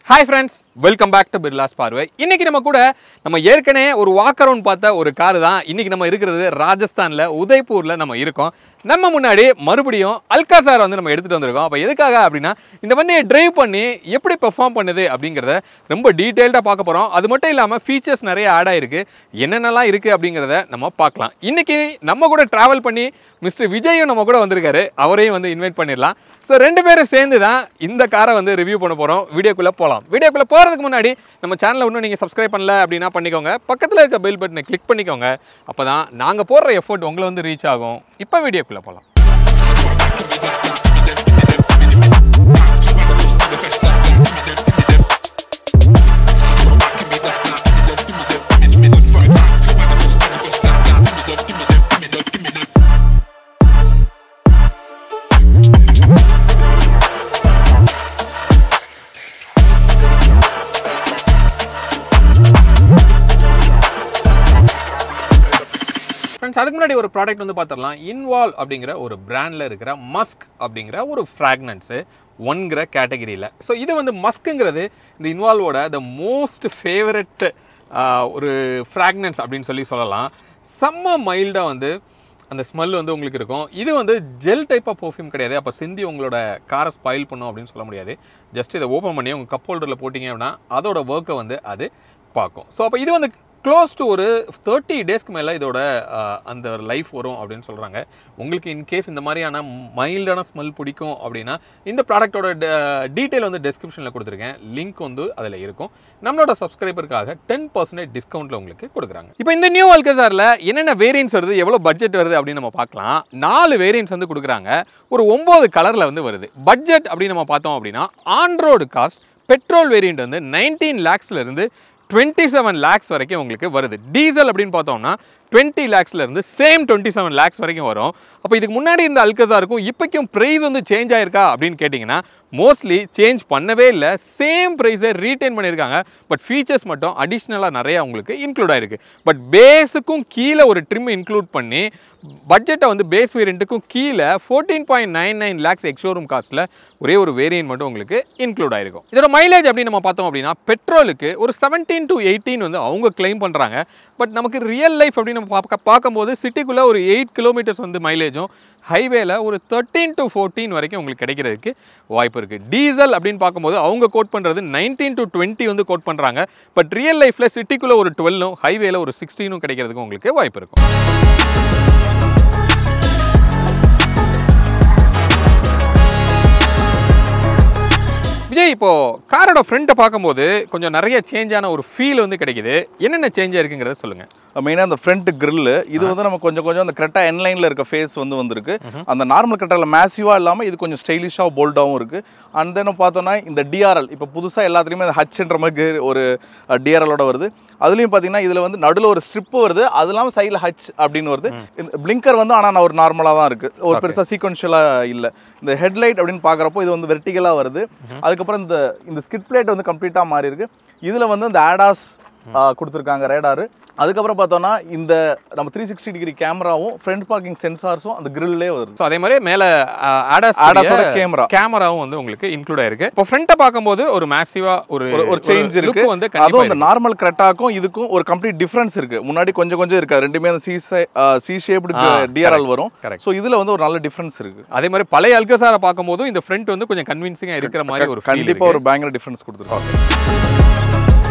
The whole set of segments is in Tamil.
Hi friends welcome back to Birla's பார்வை இன்னைக்கு நம்ம கூட நம்ம ஏற்கனவே ஒரு வாக் அரவுண்ட் பார்த்த ஒரு கார் தான் இன்னைக்கு நம்ம இருக்கிறது ராஜஸ்தானில் உதய்பூரில் நம்ம இருக்கோம் நம்ம முன்னாடி மறுபடியும் அல்காசார் வந்து நம்ம எடுத்துகிட்டு வந்திருக்கோம் அப்போ எதுக்காக அப்படின்னா இந்த வண்டியை டிரைவ் பண்ணி எப்படி பெர்ஃபார்ம் பண்ணுது அப்படிங்கிறத ரொம்ப டீட்டெயில்டாக பார்க்க போகிறோம் அது மட்டும் இல்லாமல் ஃபீச்சர்ஸ் நிறைய ஆட் ஆயிருக்கு என்னென்னலாம் இருக்குது அப்படிங்கிறத நம்ம பார்க்கலாம் இன்னைக்கு நம்ம கூட ட்ராவல் பண்ணி மிஸ்டர் விஜயும் நம்ம கூட வந்திருக்காரு அவரையும் வந்து இன்வைட் பண்ணிடலாம் ஸோ ரெண்டு பேரும் சேர்ந்து தான் இந்த காரை வந்து ரிவ்யூ பண்ண போகிறோம் வீடியோக்குள்ளே போகலாம் வீடியோக்குள்ளே போகிறதுக்கு முன்னாடி நம்ம சேனலை இன்னும் நீங்கள் சப்ஸ்கிரைப் பண்ணல அப்படின்னா பண்ணிக்கோங்க பக்கத்தில் இருக்க பெல் பட்டனை கிளிக் பண்ணிக்கோங்க அப்போ தான் நாங்கள் போடுற எஃபோர்ட் உங்களை வந்து ரீச் ஆகும் இப்போ வீடியோக்குள்ளே போகலாம் ஃப்ரெண்ட்ஸ் அதுக்கு முன்னாடி ஒரு ப்ராடக்ட் வந்து பார்த்துடலாம் இன்வால்வ் அப்படிங்கிற ஒரு பிராண்டில் இருக்கிற மஸ்க் அப்படிங்கிற ஒரு ஃப்ராக்னன்ஸு ஒன்கிற கேட்டகரியில் ஸோ இது வந்து மஸ்க்குங்கிறது இந்த இன்வால்வோட த மோஸ்ட் ஃபேவரட் ஒரு ஃப்ராக்னன்ஸ் அப்படின்னு சொல்லி சொல்லலாம் செம்ம மைல்டாக வந்து அந்த ஸ்மெல் வந்து உங்களுக்கு இருக்கும் இது வந்து ஜெல் டைப் ஆஃப் பர்ஃப்யூம் கிடையாது அப்போ சிந்தி உங்களோட காரை ஸ்பாயில் பண்ணும் அப்படின்னு சொல்ல முடியாது ஜஸ்ட் இதை ஓப்பன் பண்ணி உங்கள் கப் ஹோல்டரில் போட்டிங்க அப்படின்னா அதோட ஒர்க்கை வந்து அது பார்க்கும் ஸோ அப்போ இது வந்து க்ளோஸ் டு ஒரு தேர்ட்டி டேஸ்க்கு மேலே இதோட அஹ், அந்த லைஃப் வரும் அப்படின்னு சொல்கிறாங்க உங்களுக்கு இன்கேஸ் இந்த மாதிரியான மைல்டான ஸ்மெல் பிடிக்கும் அப்படின்னா இந்த ப்ராடக்ட்டோட டீட்டெயில் வந்து டெஸ்கிரிப்ஷனில் கொடுத்துருக்கேன் லிங்க் வந்து அதில் இருக்கும் நம்மளோட சப்ஸ்கிரைபருக்காக டென் பர்சன்டேஜ் டிஸ்கவுண்ட்டில் உங்களுக்கு கொடுக்குறாங்க இப்போ இந்த நியூ அல்கசாரில் என்னென்ன வேரியன்ஸ் வருது எவ்வளோ பட்ஜெட் வருது அப்படின்னு நம்ம பார்க்கலாம் நாலு வேரியன்ஸ் வந்து கொடுக்குறாங்க ஒரு ஒம்பது கலரில் வந்து வருது பட்ஜெட் அப்படின்னு நம்ம பார்த்தோம் அப்படின்னா ஆன்ரோடு காஸ்ட் பெட்ரோல் வேரியண்ட் வந்து நைன்டீன் லேக்ஸ்ல இருந்து டுவெண்ட்டி செவன் லேக்ஸ் வரைக்கும் உங்களுக்கு வருது டீசல் அப்படின்னு பார்த்தோம்னா டுவெண்ட்டி லேக்ஸ்ல இருந்து சேம் டுவெண்ட்டி செவன் லேக்ஸ் வரைக்கும் வரும் அப்போ இதுக்கு முன்னாடி இருந்த அல்கசாருக்கும் இப்போக்கும் ப்ரைஸ் வந்து சேஞ்ச் ஆயிருக்கா அப்படின்னு கேட்டிங்கன்னா மோஸ்ட்லி சேஞ்ச் பண்ணவே இல்லை சேம் ப்ரைஸை ரீட்டைன் பண்ணியிருக்காங்க பட் ஃபீச்சர்ஸ் மட்டும் அடிஷ்னலாக நிறைய உங்களுக்கு இன்க்ளூட் ஆயிருக்கு பட் பேஸுக்கும் கீழே ஒரு ட்ரிம் இன்க்ளூட் பண்ணி பட்ஜெட்டை வந்து பேஸ் வேரியண்ட்டுக்கும் கீழே fourteen point nine nine lakhs ex showroom காஸ்ட்டில் ஒரே ஒரு வேரியன்ட் மட்டும் உங்களுக்கு இன்க்ளூட் ஆயிருக்கும் இதோட மைலேஜ் அப்படின்னு நம்ம பார்த்தோம் அப்படின்னா பெட்ரோலுக்கு ஒரு செவன்டீன் டு எயிட்டீன் வந்து அவங்க கிளைம் பண்ணுறாங்க பட் நமக்கு ரியல் லைஃப் அப்படின்னு நம்ம பார்க்க பார்க்கும்போது சிட்டிக்குள்ளே ஒரு எயிட் கிலோமீட்டர்ஸ் வந்து மைலேஜும் ஹைவேல ஒரு தேர்ட்டீன் டு ஃபோர்டீன் வரைக்கும் உங்களுக்கு கிடைக்கிறதுக்கு வாய்ப்பு இருக்குது டீசல் அப்படின்னு பார்க்கும்போது அவங்க கோட் பண்ணுறது நைன்டீன் டு டுவெண்ட்டி வந்து கோட் பண்ணுறாங்க பட் ரியல் லைஃப்பில் சிட்டிக்குள்ளே ஒரு டுவெல்லும் ஹைவேல ஒரு சிக்ஸ்டீனும் கிடைக்கிறதுக்கு உங்களுக்கு வாய்ப்பு இருக்கும் விஜய் இப்போ காரோட ஃப்ரண்ட்டை பார்க்கும்போது கொஞ்சம் நிறைய சேஞ்சான ஒரு ஃபீல் வந்து கிடைக்குது என்னென்ன சேஞ்ச் இருக்குங்கிறத சொல்லுங்க மெயினாக அந்த ஃப்ரண்ட் grill இது வந்து நம்ம கொஞ்சம் கொஞ்சம் அந்த கரெக்டாக என்லைனில் இருக்க ஃபேஸ் வந்து வந்திருக்கு அந்த நார்மல் கரெக்டாக மேசிவாக இல்லாமல் இது கொஞ்சம் ஸ்டைலிஷாக போல்டாகவும் இருக்குது அண்ட் தென் பார்த்தோன்னா இந்த டிஆர்எல் இப்போ புதுசாக எல்லாத்துலேயுமே அந்த ஹச்ன்ற மாதிரி gear ஒரு டிஆர்எலோட வருது அதுலேயும் பார்த்தீங்கன்னா இதில் வந்து நடுவில் ஒரு ஸ்ட்ரிப் வருது அது இல்லாமல் சைடில் ஹச் அப்படின்னு வருது இந்த பிளிங்கர் வந்து ஆனால் ஒரு நார்மலாக தான் இருக்குது ஒரு பெருசாக சீக்வன்ஷியலாக இல்லை இந்த ஹெட்லைட் அப்படின்னு பார்க்குறப்போ இது வந்து வெர்டிகலாக வருது அதுக்கப்புறம் இந்த இந்த ஸ்கிட் பிளேட் வந்து கம்ப்ளீட்டாக மாறி இருக்கு இதில் வந்து இந்த ஆடாஸ் கொடுத்துருக்காங்க ரேடாரு அதுக்கப்புறம் பார்த்தோன்னா இந்த நம்ம த்ரீ சிக்ஸ்டி டிகிரி கேமராவும் ஃப்ரண்ட் பார்க்கிங் சென்சார்ஸும் அந்த கிரில்லே வருது ஸோ அதே மாதிரி மேலே ஆடாஸ் ஆடாஸோட கேமரா கேமராவும் வந்து உங்களுக்கு இன்க்ளூட் ஆயிருக்கு இப்போ ஃப்ரண்ட்டை பார்க்கும்போது ஒரு மேசிவா ஒரு ஒரு ஒரு சேஞ்ச் இருக்கு look வந்து அதுவும் கண்டிப்பா இந்த நார்மல் கிரெட்டாக்கும் இதுக்கும் ஒரு கம்ப்ளீட் டிஃபரன்ஸ் இருக்கு முன்னாடி கொஞ்சம் கொஞ்சம் இருக்கு ரெண்டுமே அந்த சி சி ஷேப்டு ஆ, டிஆர்எல் வரும் correct. ஸோ இதுல வந்து ஒரு நல்ல டிஃபரன்ஸ் இருக்கு அதே மாதிரி பழைய அல்கசாரை பார்க்கும்போது இந்த ஃப்ரண்ட் வந்து கொஞ்சம் கன்வின்சிங்கா இருக்கிற மாதிரி ஒரு கண்டிப்பா ஒரு பயங்கர டிஃபரன்ஸ் கொடுத்துருக்காங்க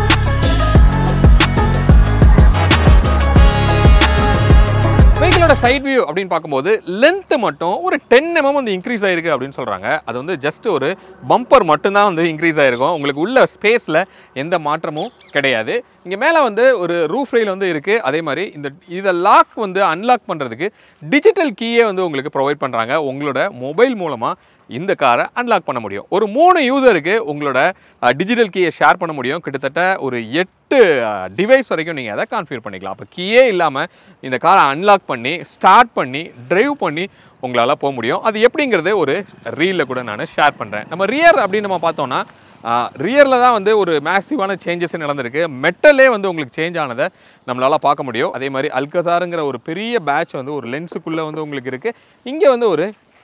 வெஹிக்கிளோட சைட் வியூ அப்படின்னு பார்க்கும்போது லென்த் மட்டும் ஒரு டென் எம்எம் வந்து இன்க்ரீஸ் ஆயிருக்கு அப்படின்னு சொல்றாங்க அது வந்து ஜஸ்ட் ஒரு பம்பர் மட்டும்தான் வந்து இன்க்ரீஸ் ஆயிருக்கும் உங்களுக்கு உள்ள ஸ்பேஸ்ல எந்த மாற்றமும் கிடையாது இங்க மேல வந்து ஒரு ரூஃப் ரெயில் வந்து இருக்கு அதே மாதிரி இந்த இதை லாக் வந்து அன்லாக் பண்றதுக்கு டிஜிட்டல் கீயே வந்து உங்களுக்கு ப்ரொவைட் பண்றாங்க உங்களோட மொபைல் மூலமா இந்த காரை அன்லாக் பண்ண முடியும் ஒரு மூணு யூசருக்கு உங்களோட டிஜிட்டல் கீயை ஷேர் பண்ண முடியும் கிட்டத்தட்ட ஒரு எட்டு டிவைஸ் வரைக்கும் நீங்கள் அதை கான்ஃபிகர் பண்ணிக்கலாம் அப்போ கீயே இல்லாமல் இந்த காரை அன்லாக் பண்ணி ஸ்டார்ட் பண்ணி டிரைவ் பண்ணி உங்களால் போக முடியும் அது எப்படிங்கிறது ஒரு ரீலில் கூட நான் ஷேர் பண்ணுறேன் நம்ம ரியர் அப்படின்னு நம்ம பார்த்தோம்னா ரியரில் தான் வந்து ஒரு மேசிவான சேஞ்சஸ் நடந்திருக்கு மெட்டலே வந்து உங்களுக்கு சேஞ்ச் ஆனதை நம்மளால் பார்க்க முடியும் அதே மாதிரி அல்கசாருங்கிற ஒரு பெரிய பேட்ச் வந்து ஒரு லென்ஸுக்குள்ளே வந்து உங்களுக்கு இருக்குது இங்கே வந்து ஒரு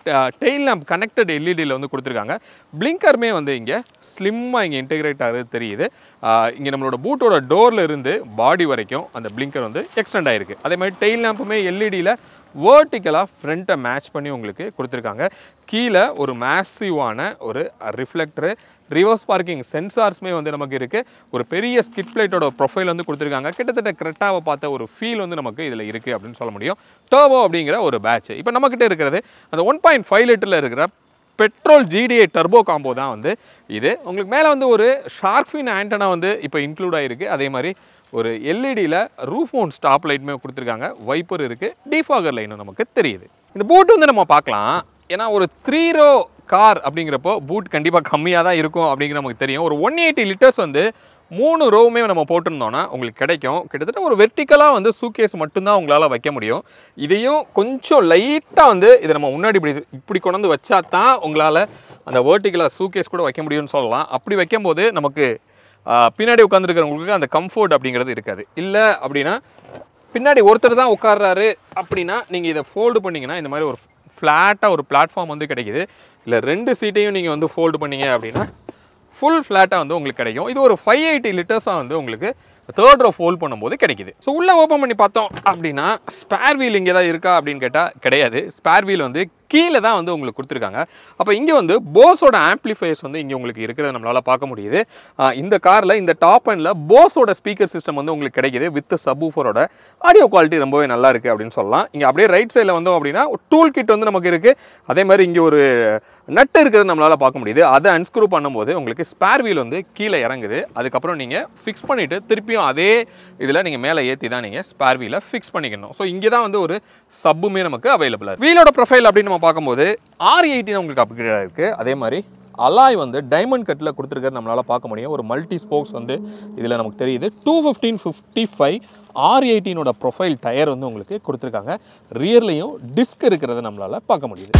டெயில் லேம்ப் கனெக்டட் எல்இடியில் வந்து கொடுத்துருக்காங்க பிளிங்கருமே வந்து இங்கே ஸ்லிம்மாக இங்கே இன்டெகிரேட் ஆகிறது தெரியுது இங்கே நம்மளோட பூட்டோட டோரில் இருந்து பாடி வரைக்கும் அந்த பிளிங்கர் வந்து எக்ஸ்டெண்ட் ஆயிருக்கு அதே மாதிரி டெயில் லேம்புமே எல்இடியில் வேர்ட்டிக்கலாக ஃப்ரண்ட்டை மேட்ச் பண்ணி உங்களுக்கு கொடுத்துருக்காங்க கீழே ஒரு மேசிவான ஒரு ரிஃப்ளெக்டரு ரிவர்ஸ் பார்க்கிங் சென்சார்ஸுமே வந்து நமக்கு இருக்குது ஒரு பெரிய ஸ்கிட் பிளேட்டோட ப்ரொஃபைல் வந்து கொடுத்துருக்காங்க கிட்டத்தட்ட கரெக்டாக பார்த்த ஒரு ஃபீல் வந்து நமக்கு இதில் இருக்குது அப்படின்னு சொல்ல முடியும் டர்போ அப்படிங்கிற ஒரு பேட்ச் இப்போ நம்மக்கிட்ட இருக்கிறது அந்த ஒன் பாயிண்ட் ஃபைவ் லிட்டரில் இருக்கிற பெட்ரோல் ஜிடிஏ டர்போ காம்போ தான் வந்து இது உங்களுக்கு மேலே வந்து ஒரு ஷார்க்ஃபின் ஆண்டனா வந்து இப்போ இன்க்ளூட் ஆகிருக்கு அதே மாதிரி ஒரு எல்இடியில் ரூஃப் மவுண்ட் ஸ்டாப் லைட்டுமே கொடுத்துருக்காங்க வைப்பர் இருக்குது டிஃபாகர் லைனும் நமக்கு தெரியுது இந்த பூட் வந்து நம்ம பார்க்கலாம் ஏன்னா ஒரு த்ரீ ரோ கார் அப்படிங்கிறப்போ பூட் கண்டிப்பாக கம்மியாக தான் இருக்கும் அப்படிங்கிற நமக்கு தெரியும் ஒரு ஒன் எயிட்டி லிட்டர்ஸ் வந்து மூணு ரோவுமே நம்ம போட்டிருந்தோம்னா உங்களுக்கு கிடைக்கும் கிட்டத்தட்ட ஒரு வெர்டிக்கலாக வந்து சூக்கேஸ் மட்டும்தான் உங்களால் வைக்க முடியும் இதையும் கொஞ்சம் லைட்டாக வந்து இதை நம்ம முன்னாடி இப்படி இப்படி கொண்டு வந்து வச்சா தான் உங்களால் அந்த வேர்ட்டிக்கலாக சூக்கேஸ் கூட வைக்க முடியும்னு சொல்லலாம் அப்படி வைக்கும்போது நமக்கு ஆஹ், பின்னாடி உட்காந்துருக்கிறவங்களுக்கு அந்த கம்ஃபர்ட் அப்படிங்கிறது இருக்காது இல்லை அப்படின்னா பின்னாடி ஒருத்தர் தான் உட்கார்றாரு அப்படின்னா நீங்கள் இதை ஃபோல்டு பண்ணீங்கன்னா இந்த மாதிரி ஒரு ஃப்ளாட்டாக ஒரு பிளாட்ஃபார்ம் வந்து கிடைக்குது இல்லை ரெண்டு சீட்டையும் நீங்கள் வந்து ஃபோல்டு பண்ணீங்க அப்படின்னா ஃபுல் ஃப்ளாட்டாக வந்து உங்களுக்கு கிடைக்கும் இது ஒரு ஃபைவ் எயிட்டி லிட்டர்ஸாக வந்து உங்களுக்கு தேர்ட் ரோ ஃபோல்ட் பண்ணும்போது கிடைக்குது ஸோ உள்ளே ஓப்பன் பண்ணி பார்த்தோம் அப்படின்னா ஸ்பேர் வீல் இங்கே தான் இருக்கா அப்படின்னு கேட்டால் கிடையாது ஸ்பேர் வீல் வந்து கீழே தான் வந்து உங்களுக்கு கொடுத்துருக்காங்க அப்போ இங்கே வந்து போஸோட ஆம்ப்ளிஃபையர்ஸ் வந்து இங்கே உங்களுக்கு இருக்கிறத நம்மளால் பார்க்க முடியுது ஆஹ் இந்த காரில் இந்த டாப் அண்டில் போஸோட ஸ்பீக்கர் சிஸ்டம் வந்து உங்களுக்கு கிடைக்குது வித் சப்வூஃபரோட ஆடியோ குவாலிட்டி ரொம்பவே நல்லா இருக்குது அப்படின்னு சொல்லலாம் இங்கே அப்படியே ரைட் சைடில் வந்தோம் அப்படின்னா டூல் கிட் வந்து நமக்கு இருக்குது அதே மாதிரி இங்கே ஒரு நட்டு இருக்கிறது நம்மளால் பார்க்க முடியுது அதை அன்ஸ்க்ரூ பண்ணும்போது உங்களுக்கு ஸ்பேர் வீல் வந்து கீழே இறங்குது அதுக்கப்புறம் நீங்கள் ஃபிக்ஸ் பண்ணிவிட்டு திருப்பியும் அதே இதில் நீங்கள் மேலே ஏற்றி தான் நீங்கள் ஸ்பேர் வீலை ஃபிக்ஸ் பண்ணிக்கணும் ஸோ இங்கே தான் வந்து ஒரு சப்புமே நமக்கு அவைலபிளாக இருக்குது வீலோட ப்ரொஃபைல் அப்படின்னு நம்ம பார்க்கும்போது ஆர் எயிட்டின் உங்களுக்கு அப்கிரேட் இருக்குது அதே மாதிரி அலாய் வந்து டைமண்ட் கட்டில் கொடுத்துருக்கிறது நம்மளால் பார்க்க முடியும் ஒரு மல்டி ஸ்போக்ஸ் வந்து இதில் நமக்கு தெரியுது two fifteen fifty five R எயிட்டீனோட ப்ரொஃபைல் டயர் வந்து உங்களுக்கு கொடுத்துருக்காங்க ரியர்லையும் டிஸ்க் இருக்கிறத நம்மளால் பார்க்க முடியுது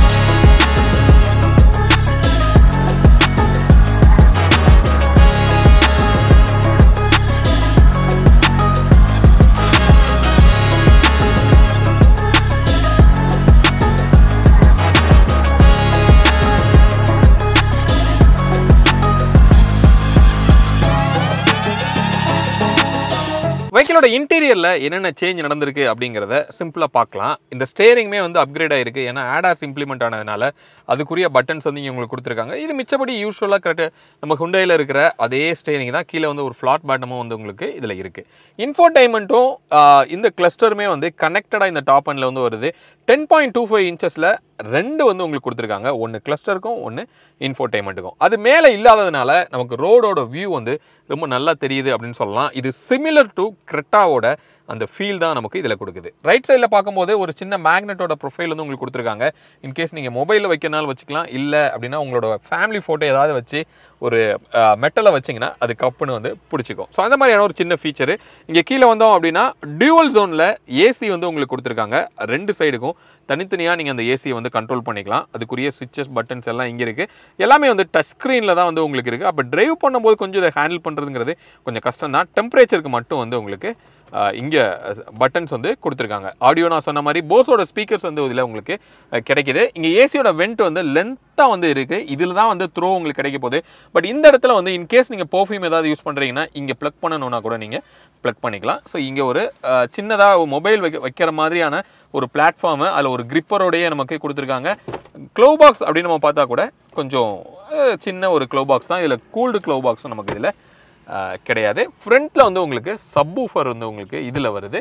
வெஹிக்கிளோட இன்டீரியரில் என்னென்ன சேஞ்ச் நடந்திருக்கு அப்படிங்கிறத சிம்பிளாக பார்க்கலாம் இந்த ஸ்டேரிங்குமே வந்து அப்கிரேட் ஆயிருக்கு ஏன்னா ஆடாஸ் இம்ப்ளிமெண்ட் ஆனதுனால அதுக்குரிய பட்டன்ஸ் வந்து இங்கே உங்களுக்கு கொடுத்துருக்காங்க இது மிச்சப்படி யூஸ்வலாக கரெக்ட் நம்ம ஹுண்டையில் இருக்கிற அதே ஸ்டேரிங் தான் கீழே வந்து ஒரு ஃப்ளாட் பேட்டமும் வந்து உங்களுக்கு இதில் இருக்குது இன்ஃபோடைன்மெண்ட்டும் இந்த கிளஸ்டருமே வந்து கனெக்டடாக இந்த டாப் அண்டில் வந்து வருது டென் பாயிண்ட் டூ ஃபைவ் இன்ச்சஸில் ரெண்டு வந்து உங்களுக்கு கொடுத்துருக்காங்க ஒன்று கிளஸ்டருக்கும் ஒன்று இன்ஃபோடைன்மெண்ட்டுக்கும் அது மேலே இல்லாததுனால நமக்கு ரோடோட வியூ வந்து ரொம்ப நல்லா தெரியுது அப்படின்னு சொல்லலாம் இது சிமிலர் டு கிரெட்டாவோட அந்த ஃபீல் தான் நமக்கு இதில் கொடுக்குது ரைட் சைடில் பார்க்கும்போது ஒரு சின்ன மேக்னெட்டோட ப்ரொஃபைல் வந்து உங்களுக்கு கொடுத்துருக்காங்க இன்கேஸ் நீங்கள் மொபைலில் வைக்கிறனால வச்சுக்கலாம் இல்லை அப்படின்னா உங்களோட ஃபேமிலி ஃபோட்டோ ஏதாவது வச்சு ஒரு மெட்டலை வச்சிங்கன்னா அது கப்புன்னு வந்து பிடிச்சிக்கும் ஸோ அந்த மாதிரியான ஒரு சின்ன ஃபீச்சரு இங்கே கீழே வந்தோம் அப்படின்னா டியூவல் ஜோனில் ஏசி வந்து உங்களுக்கு கொடுத்துருக்காங்க ரெண்டு சைடுக்கும் தனித்தனியாக நீங்கள் அந்த ஏசியை வந்து கண்ட்ரோல் பண்ணிக்கலாம் அதுக்குரிய சுவிச்சஸ் பட்டன்ஸ் எல்லாம் இங்கே இருக்குது எல்லாமே வந்து டச் ஸ்க்ரீனில் தான் வந்து உங்களுக்கு இருக்குது அப்போ டிரைவ் பண்ணும்போது கொஞ்சம் இதை ஹேண்டில் பண்ணுறதுங்கிறது கொஞ்சம் கஷ்டம் தான் டெம்பரேச்சருக்கு மட்டும் வந்து உங்களுக்கு இங்கே பட்டன்ஸ் வந்து கொடுத்துருக்காங்க ஆடியோ நான் சொன்ன மாதிரி போஸோட ஸ்பீக்கர்ஸ் வந்து இதில் உங்களுக்கு அஹ், கிடைக்குது இங்கே ஏசியோட வெண்ட் வந்து லென்த்தாக வந்து இருக்குது இதில் தான் வந்து த்ரோ உங்களுக்கு கிடைக்க போகுது பட் இந்த இடத்துல வந்து இன்கேஸ் நீங்கள் பர்ஃப்யூம் ஏதாவது யூஸ் பண்ணுறீங்கன்னா இங்கே ப்ளக் பண்ணணும்னா கூட நீங்கள் ப்ளக் பண்ணிக்கலாம் ஸோ இங்கே ஒரு சின்னதாக மொபைல் வைக்க வைக்கிற மாதிரியான ஒரு பிளாட்ஃபார்மு அதில் ஒரு கிரிப்பரோடையே நமக்கு கொடுத்துருக்காங்க க்ளோ பாக்ஸ் அப்படின்னு நம்ம பார்த்தா கூட கொஞ்சம் அஹ், சின்ன ஒரு க்ளோ பாக்ஸ் தான் இதில் கூல்டு க்ளோ பாக்ஸும் நமக்கு இதில் கிடையாது ஃப்ரண்ட்டில் வந்து உங்களுக்கு சப்வூஃபர் வந்து உங்களுக்கு இதில் வருது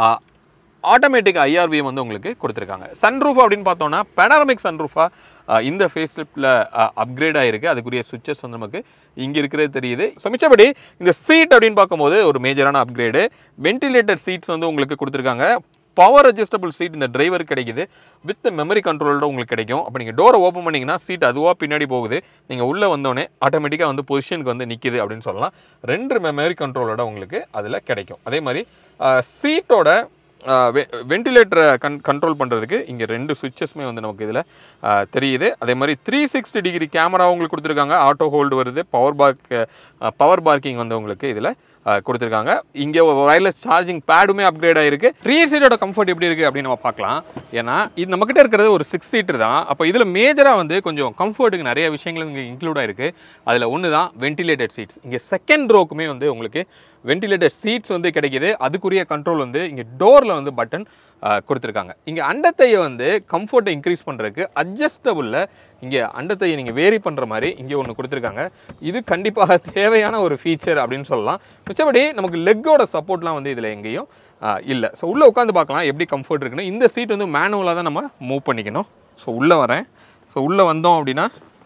ஆட்டோமேட்டிக் ஐஆர்விஎம் வந்து உங்களுக்கு கொடுத்துருக்காங்க சன்ரூஃப் அப்படின்னு பார்த்தோம்னா பெனாரமிக் சன்ரூஃபாக இந்த ஃபேஸ் லிஃப்ட்டில் அப்கிரேட் ஆகிருக்கு அதுக்குரிய சுவிச்சஸ் வந்து நமக்கு இங்கே இருக்கிறது தெரியுது ஸோ மிச்சபடி இந்த சீட் அப்படின்னு பார்க்கும்போது ஒரு மேஜரான அப்கிரேடு வென்டிலேட்டர் சீட்ஸ் வந்து உங்களுக்கு கொடுத்துருக்காங்க பவர் அட்ஜஸ்டபிள் சீட் இந்த டிரைவர் கிடைக்குது வித் மெமரி கண்ட்ரோலோட உங்களுக்கு கிடைக்கும் அப்போ நீங்கள் டோரை ஓப்பன் பண்ணிங்கன்னா சீட் அதுவாக பின்னாடி போகுது நீங்கள் உள்ளே வந்தோடனே ஆட்டோமேட்டிக்காக வந்து பொசிஷனுக்கு வந்து நிற்கிது அப்படின்னு சொல்லலாம் ரெண்டு மெமரி கண்ட்ரோலோட உங்களுக்கு அதில் கிடைக்கும் அதே மாதிரி சீட்டோட வென்டிலேட்டரை கன் கண்ட்ரோல் பண்ணுறதுக்கு இங்கே ரெண்டு சுவிட்சஸ்மே வந்து நமக்கு இதில் தெரியுது அதே மாதிரி த்ரீ சிக்ஸ்டி டிகிரி கேமரா உங்களுக்கு கொடுத்துருக்காங்க ஆட்டோ ஹோல்டு வருது பவர் பார்க் பவர் பார்க்கிங் வந்து உங்களுக்கு இதில் கொடுத்துருக்காங்க இங்கே வயர்லெஸ் சார்ஜிங் பேடுமே அப்கிரேட் ஆயிருக்கு ரியர் சீட்டோட கம்ஃபர்ட் எப்படி இருக்குது அப்படின்னு நம்ம பார்க்கலாம் ஏன்னா இது நம்மக்கிட்ட இருக்கிறது ஒரு சிக்ஸ் சீட்டர் தான் அப்போ இதில் மேஜராக வந்து கொஞ்சம் கம்ஃபர்ட்டுக்கு நிறைய விஷயங்கள் இங்கே இன்க்ளூட் ஆயிருக்கு அதில் ஒன்று தான் வென்டிலேட்டட் சீட்ஸ் இங்கே செகண்ட் ரோக்குமே வந்து உங்களுக்கு வென்டிலேட்டட் சீட்ஸ் வந்து கிடைக்கிது அதுக்குரிய கண்ட்ரோல் வந்து இங்கே டோரில் வந்து பட்டன் கொடுத்துருக்காங்க இங்கே அண்டத்தையை வந்து கம்ஃபர்ட்டை இன்க்ரீஸ் பண்ணுறதுக்கு அட்ஜஸ்டபுளில் இங்கே அண்டத்தையை நீங்கள் வேரி பண்ணுற மாதிரி இங்கே ஒன்று கொடுத்துருக்காங்க இது கண்டிப்பாக தேவையான ஒரு ஃபீச்சர் அப்படின்னு சொல்லலாம் மிச்சபடி நமக்கு லெக்கோட சப்போர்ட்லாம் வந்து இதில் எங்கேயும் இல்லை ஸோ உள்ளே உட்காந்து பார்க்கலாம் எப்படி கம்ஃபர்ட் இருக்குன்னு இந்த சீட் வந்து மேனுவலாக தான் நம்ம மூவ் பண்ணிக்கணும் ஸோ உள்ளே வரேன் ஸோ உள்ளே வந்தோம் அப்படின்னா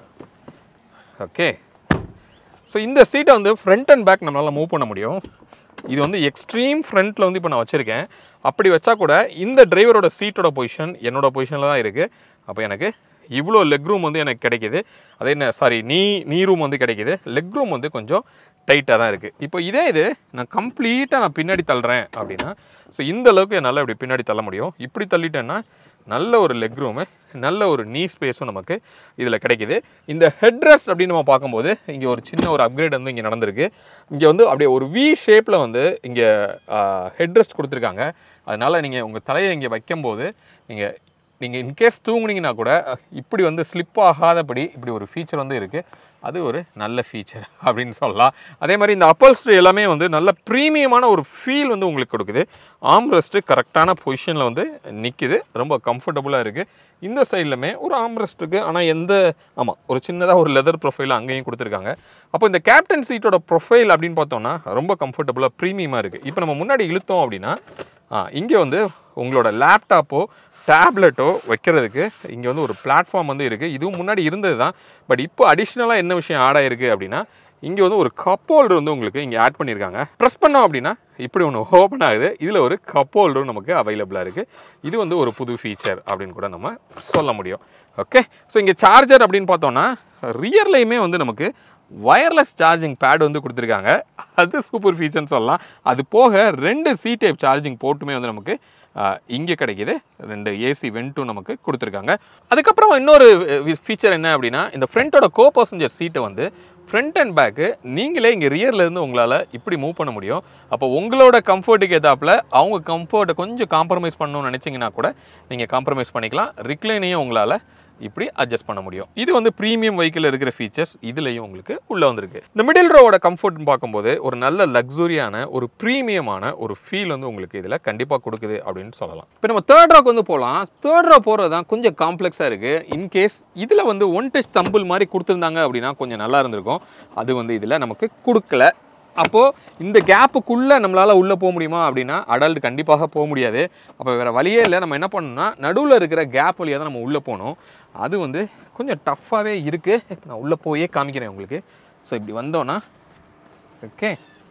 ஓகே ஸோ இந்த சீட்டை வந்து ஃப்ரண்ட் அண்ட் பேக் நம்மளால் மூவ் பண்ண முடியும் இது வந்து எக்ஸ்ட்ரீம் ஃப்ரண்ட்டில் வந்து இப்போ நான் வச்சுருக்கேன் அப்படி வச்சா கூட இந்த டிரைவரோட சீட்டோட பொசிஷன் என்னோட பொசிஷனில் தான் இருக்குது அப்போ எனக்கு இவ்வளோ லெக் ரூம் வந்து எனக்கு கிடைக்குது அதே என்ன சாரி நீ நீ ரூம் வந்து கிடைக்குது லெக் ரூம் வந்து கொஞ்சம் டைட்டாக தான் இருக்குது இப்போ இதே இது நான் கம்ப்ளீட்டாக நான் பின்னாடி தள்ளுறேன் அப்படின்னா ஸோ இந்த அளவுக்கு என்னால் இப்படி பின்னாடி தள்ள முடியும் இப்படி தள்ளிட்டேன்னா நல்ல ஒரு லெக் ரூமு நல்ல ஒரு நீ ஸ்பேஸும் நமக்கு இதில் கிடைக்குது இந்த ஹெட்ரெஸ்ட் அப்படின்னு நம்ம பார்க்கும்போது இங்கே ஒரு சின்ன ஒரு அப்கிரேட் வந்து இங்கே நடந்திருக்கு இங்கே வந்து அப்படியே ஒரு வி ஷேப்பில் வந்து இங்கே ஹெட்ரெஸ்ட் கொடுத்துருக்காங்க அதனால் நீங்கள் உங்கள் தலையை இங்கே வைக்கும்போது நீங்கள் நீங்கள் இன்கேஸ் தூங்குனீங்கன்னா கூட அஹ், இப்படி வந்து ஸ்லிப் ஆகாதபடி இப்படி ஒரு ஃபீச்சர் வந்து இருக்குது அது ஒரு நல்ல ஃபீச்சர் அப்படின்னு சொல்லலாம் அதே மாதிரி இந்த அப்பல்ஸ்ட்ரி எல்லாமே வந்து நல்ல ப்ரீமியமான ஒரு ஃபீல் வந்து உங்களுக்கு கொடுக்குது ஆம் ரெஸ்ட்டு கரெக்டான பொசிஷனில் வந்து நிற்கிது ரொம்ப கம்ஃபர்டபுளாக இருக்குது இந்த சைட்லுமே ஒரு ஆம் ரெஸ்ட்டுக்கு ஆனால் எந்த ஆமாம் ஒரு சின்னதாக ஒரு லெதர் ப்ரொஃபைல் அங்கேயும் கொடுத்துருக்காங்க அப்போ இந்த கேப்டன் சீட்டோட ப்ரொஃபைல் அப்படின்னு பார்த்தோம்னா ரொம்ப கம்ஃபர்டபுளாக ப்ரீமியமாக இருக்குது இப்போ நம்ம முன்னாடி இழுத்தோம் அப்படின்னா இங்கே வந்து உங்களோட லேப்டாப்போ டேப்லெட்டோ வைக்கிறதுக்கு இங்கே வந்து ஒரு பிளாட்ஃபார்ம் வந்து இருக்குது இதுவும் முன்னாடி இருந்தது தான் பட் இப்போ அடிஷ்னலாக என்ன விஷயம் ஆட் ஆயிருக்கு அப்படின்னா இங்கே வந்து ஒரு கப் ஹோல்டர் வந்து உங்களுக்கு இங்கே ஆட் பண்ணியிருக்காங்க ப்ரெஸ் பண்ணோம் அப்படின்னா இப்படி ஒன்று ஓப்பன் ஆகுது இதில் ஒரு கப் ஹோல்டரும் நமக்கு அவைலபிளாக இருக்குது இது வந்து ஒரு புது ஃபீச்சர் அப்படின்னு கூட நம்ம சொல்ல முடியும் ஓகே ஸோ இங்கே சார்ஜர் அப்படின்னு பார்த்தோம்னா ரியர்லையுமே வந்து நமக்கு வயர்லெஸ் சார்ஜிங் பேட் வந்து கொடுத்துருக்காங்க அது சூப்பர் ஃபீச்சர்னு சொல்லலாம் அது போக ரெண்டு சி டைப் சார்ஜிங் போர்ட்டுமே வந்து நமக்கு இங்கே கிடைக்குது ரெண்டு ஏசி வென்ட்டும் நமக்கு கொடுத்துருக்காங்க அதுக்கப்புறம் இன்னொரு ஃபீச்சர் என்ன அப்படின்னா இந்த ஃப்ரண்ட்டோட கோ பாசஞ்சர் சீட்டை வந்து ஃப்ரண்ட் அண்ட் பேக்கு நீங்களே இங்கே ரியர்ல இருந்து உங்களால் இப்படி மூவ் பண்ண முடியும் அப்போ உங்களோட கம்ஃபர்ட்டுக்கு ஏதாப்புல அவங்க கம்ஃபர்ட்டை கொஞ்சம் காம்ப்ரமைஸ் பண்ணணும்னு நினச்சிங்கன்னா கூட நீங்கள் காம்ப்ரமைஸ் பண்ணிக்கலாம் ரிக்ளைனையும் உங்களால் இப்படி அட்ஜஸ்ட் பண்ண முடியும் இது வந்து ப்ரீமியம் வெஹிக்கிள் இருக்கிற ஃபீச்சர்ஸ் இதுலேயும் உங்களுக்கு உள்ளே வந்திருக்கு இந்த மிடில் ரோவோட கம்ஃபர்ட்னு பார்க்கும்போது ஒரு நல்ல லக்ஸுரியான ஒரு ப்ரீமியமான ஒரு ஃபீல் வந்து உங்களுக்கு இதில் கண்டிப்பாக கொடுக்குது அப்படின்னு சொல்லலாம் இப்போ நம்ம தேர்ட் ரோக்கு வந்து போகலாம் தேர்ட் ரோ போகிறது தான் கொஞ்சம் காம்ப்ளெக்ஸாக இருக்குது இன்கேஸ் இதில் வந்து ஒன் டச் தம்பிள் மாதிரி கொடுத்துருந்தாங்க அப்படின்னா கொஞ்சம் நல்லா இருந்திருக்கும் அது வந்து இதில் நமக்கு கொடுக்கல அப்போது இந்த கேப்புக்குள்ளே நம்மளால் உள்ளே போக முடியுமா அப்படின்னா அடல்ட் கண்டிப்பாக போக முடியாது அப்போ வேறு வழியே இல்லை நம்ம என்ன பண்ணணும்னா நடுவில் இருக்கிற கேப் வழியாக தான் நம்ம உள்ளே போகணும் அது வந்து கொஞ்சம் டஃப்பாகவே இருக்குது நான் உள்ளே போயே காமிக்கிறேன் உங்களுக்கு ஸோ இப்படி வந்தோன்னா ஓகே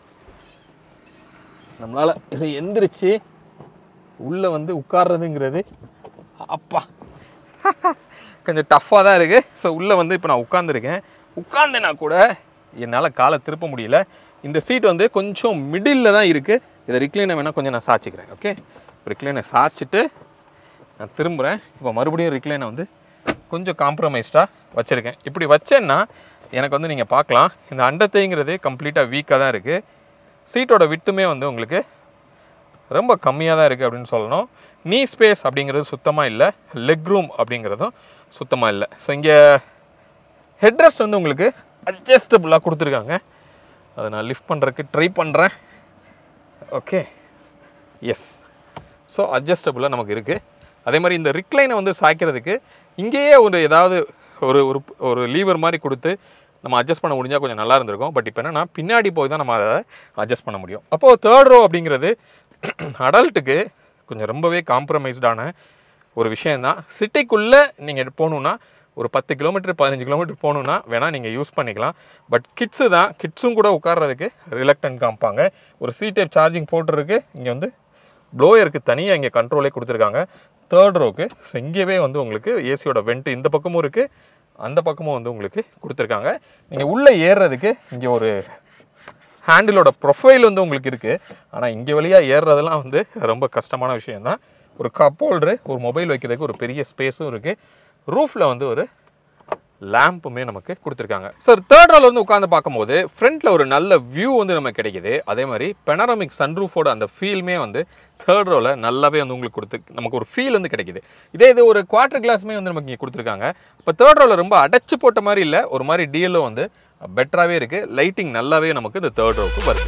நம்மளால் இதை எந்திரிச்சு உள்ளே வந்து உட்கார்றதுங்கிறது அப்பா கொஞ்சம் டஃப்பாக தான் இருக்குது ஸோ உள்ளே வந்து இப்போ நான் உட்காந்துருக்கேன் உட்காந்தேன்னா கூட என்னால் காலை திருப்ப முடியல இந்த சீட் வந்து கொஞ்சம் மிடில் தான் இருக்குது இதை ரிக்ளைனை வேணால் கொஞ்சம் நான் சாய்ச்சிக்கிறேன் ஓகே ரிக்ளைனை சாய்ச்சிட்டு நான் திரும்புகிறேன் இப்போ மறுபடியும் ரிக்ளைனை வந்து கொஞ்சம் காம்ப்ரமைஸ்டாக வச்சுருக்கேன் இப்படி வச்சேன்னா எனக்கு வந்து நீங்கள் பார்க்கலாம் இந்த அண்டத்தைங்கிறது கம்ப்ளீட்டாக வீக்காக தான் இருக்குது சீட்டோட விட்டுமே வந்து உங்களுக்கு ரொம்ப கம்மியாக தான் இருக்குது அப்படின்னு சொல்லணும் நீ ஸ்பேஸ் அப்படிங்கிறது சுத்தமாக இல்லை லெக் ரூம் அப்படிங்கிறதும் சுத்தமாக இல்லை ஸோ இங்கே ஹெட்ரெஸ்ட் வந்து உங்களுக்கு அட்ஜஸ்டபுளாக கொடுத்துருக்காங்க அதை நான் லிஃப்ட் பண்ணுறதுக்கு ட்ரை பண்ணுறேன் ஓகே எஸ் ஸோ அட்ஜஸ்டபுளாக நமக்கு இருக்குது அதே மாதிரி இந்த ரிக்ளைனை வந்து சாய்க்கிறதுக்கு இங்கேயே ஒரு ஏதாவது ஒரு ஒரு ஒரு லீவர் மாதிரி கொடுத்து நம்ம அட்ஜஸ்ட் பண்ண முடிஞ்சால் கொஞ்சம் நல்லா இருந்திருக்கும் பட் இப்போ என்னன்னா பின்னாடி போய் தான் நம்ம அதை அட்ஜஸ்ட் பண்ண முடியும் அப்போது தேர்ட் ரோ அப்படிங்கிறது அடல்ட்டுக்கு கொஞ்சம் ரொம்பவே காம்ப்ரமைஸ்டான ஒரு விஷயந்தான் சிட்டிக்குள்ளே நீங்கள் போகணுன்னா ஒரு பத்து கிலோமீட்டர் பதினஞ்சு கிலோமீட்டர் போகணுன்னா வேணால் நீங்கள் யூஸ் பண்ணிக்கலாம் பட் கிட்ஸு தான் கிட்ஸும் கூட உட்கார்றதுக்கு ரிலக்டன்ட் காமிப்பாங்க ஒரு சி டைப் சார்ஜிங் போட்டுருக்கு இங்கே வந்து ப்ளோயருக்கு தனியாக இங்கே கண்ட்ரோலே கொடுத்துருக்காங்க தேர்ட் ரோக்கு ஸோ இங்கேயே வந்து உங்களுக்கு ஏசியோட வெண்ட் இந்த பக்கமும் இருக்குது அந்த பக்கமும் வந்து உங்களுக்கு கொடுத்துருக்காங்க நீங்கள் உள்ளே ஏறுறதுக்கு இங்கே ஒரு ஹேண்டிலோட ப்ரொஃபைல் வந்து உங்களுக்கு இருக்குது ஆனால் இங்கே வழியாக ஏறுறதெல்லாம் வந்து ரொம்ப கஷ்டமான விஷயம்தான் ஒரு கப் ஹோல்டரு ஒரு மொபைல் வைக்கிறதுக்கு ஒரு பெரிய ஸ்பேஸும் இருக்குது ரூஃபில் வந்து ஒரு லேம்புமே நமக்கு கொடுத்துருக்காங்க சார் தேர்ட் ரோல வந்து உட்காந்து பார்க்கும்போது ஃப்ரண்ட்ல ஒரு நல்ல வியூ வந்து நமக்கு கிடைக்குது அதே மாதிரி பெனரமிக் சன்ரூஃபோட அந்த ஃபீல்மே வந்து தேர்ட் ரோல நல்லாவே வந்து உங்களுக்கு கொடுத்து நமக்கு ஒரு ஃபீல் வந்து கிடைக்குது இதே இது ஒரு குவார்டர் கிளாஸுமே வந்து நமக்கு இங்கே கொடுத்துருக்காங்க இப்போ தேர்ட் ரோல ரொம்ப அடைச்சு போட்ட மாதிரி இல்லை ஒரு மாதிரி டிஎல்ஓ வந்து பெட்டராகவே இருக்குது லைட்டிங் நல்லாவே நமக்கு இந்த தேர்ட் ரோவுக்கு வருது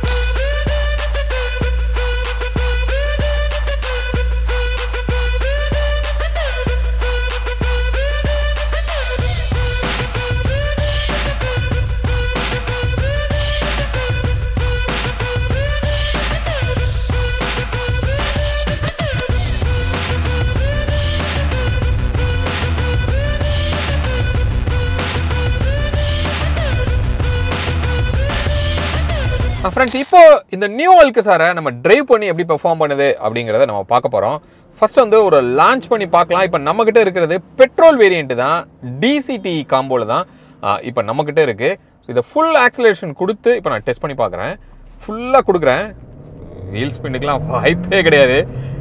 ஃப்ரெண்ட்ஸ் இப்போ இந்த நியூ அல்க்கு சாரை நம்ம டிரைவ் பண்ணி எப்படி பெர்ஃபார்ம் பண்ணுது அப்படிங்கிறத நம்ம பார்க்க போகிறோம் ஃபர்ஸ்ட் வந்து ஒரு லான்ச் பண்ணி பார்க்கலாம் இப்போ நம்மக்கிட்ட இருக்கிறது பெட்ரோல் வேரியண்ட் தான் டிசிடி காம்போல தான் இப்போ நம்மக்கிட்ட இருக்குது இதை ஃபுல் ஆக்சலேஷன் கொடுத்து இப்போ நான் டெஸ்ட் பண்ணி பார்க்குறேன் ஃபுல்லாக கொடுக்குறேன் வீல் ஸ்பின்னுக்குலாம் வாய்ப்பே கிடையாது